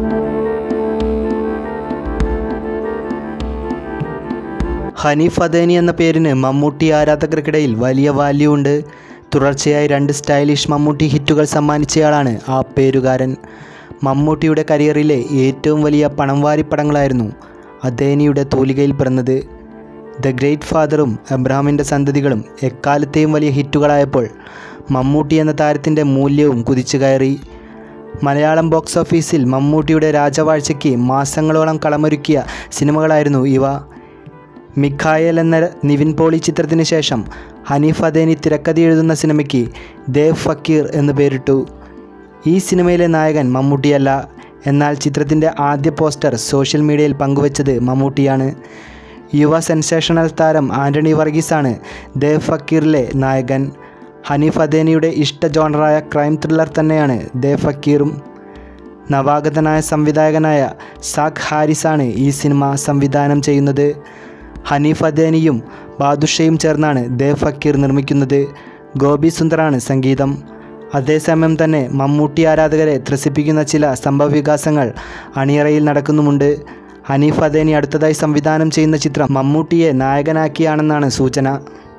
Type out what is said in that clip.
ഹനീഫ് അദേനി എന്ന പേരിന് മമ്മൂട്ടി ആരാധകർക്കിടയിൽ വലിയ വാല്യൂ ഉണ്ട് തുടർച്ചയായി രണ്ട് സ്റ്റൈലിഷ് മമ്മൂട്ടി ഹിറ്റുകൾ സമ്മാനിച്ചയാളാണ് ആ പേരുകാരൻ മമ്മൂട്ടിയുടെ കരിയറിലെ ഏറ്റവും വലിയ പണം വാരി പടങ്ങളായിരുന്നു അദേനിയുടെ തൂലികയിൽ പിറന്നത് ദ ഗ്രേറ്റ് ഫാദറും എബ്രഹാമിൻ്റെ സന്തതികളും എക്കാലത്തെയും വലിയ ഹിറ്റുകളായപ്പോൾ മമ്മൂട്ടി എന്ന താരത്തിൻ്റെ മൂല്യവും കുതിച്ചു കയറി മലയാളം ബോക്സ് ഓഫീസിൽ മമ്മൂട്ടിയുടെ രാജവാഴ്ചയ്ക്ക് മാസങ്ങളോളം കളമൊരുക്കിയ സിനിമകളായിരുന്നു ഇവ മിഖായൽ എന്ന നിവിൻ പോളി ചിത്രത്തിന് ശേഷം ഹനീഫ് അദേനി തിരക്കഥ എഴുതുന്ന സിനിമയ്ക്ക് ദേവ് ഫക്കീർ എന്ന് പേരിട്ടു ഈ സിനിമയിലെ നായകൻ മമ്മൂട്ടിയല്ല എന്നാൽ ചിത്രത്തിൻ്റെ ആദ്യ പോസ്റ്റർ സോഷ്യൽ മീഡിയയിൽ പങ്കുവച്ചത് മമ്മൂട്ടിയാണ് യുവ സെൻസേഷണൽ താരം ആൻ്റണി വർഗീസാണ് ദേവ് ഫക്കീറിലെ നായകൻ ഹനീഫ് അദേനിയുടെ ഇഷ്ട ജോണറായ ക്രൈം ത്രില്ലർ തന്നെയാണ് ദേവ് ഫക്കീറും നവാഗതനായ സംവിധായകനായ സാഖ് ഹാരിസാണ് ഈ സിനിമ സംവിധാനം ചെയ്യുന്നത് ഹനീഫ് അദേനിയും ബാദുഷയും ചേർന്നാണ് ദേവ് ഫക്കീർ നിർമ്മിക്കുന്നത് ഗോപി സുന്ദറാണ് സംഗീതം അതേസമയം തന്നെ മമ്മൂട്ടി ആരാധകരെ ത്രസിപ്പിക്കുന്ന ചില സംഭവവികാസങ്ങൾ അണിയറയിൽ നടക്കുന്നുമുണ്ട് ഹനീഫ് അദേനി അടുത്തതായി സംവിധാനം ചെയ്യുന്ന ചിത്രം മമ്മൂട്ടിയെ നായകനാക്കിയാണെന്നാണ് സൂചന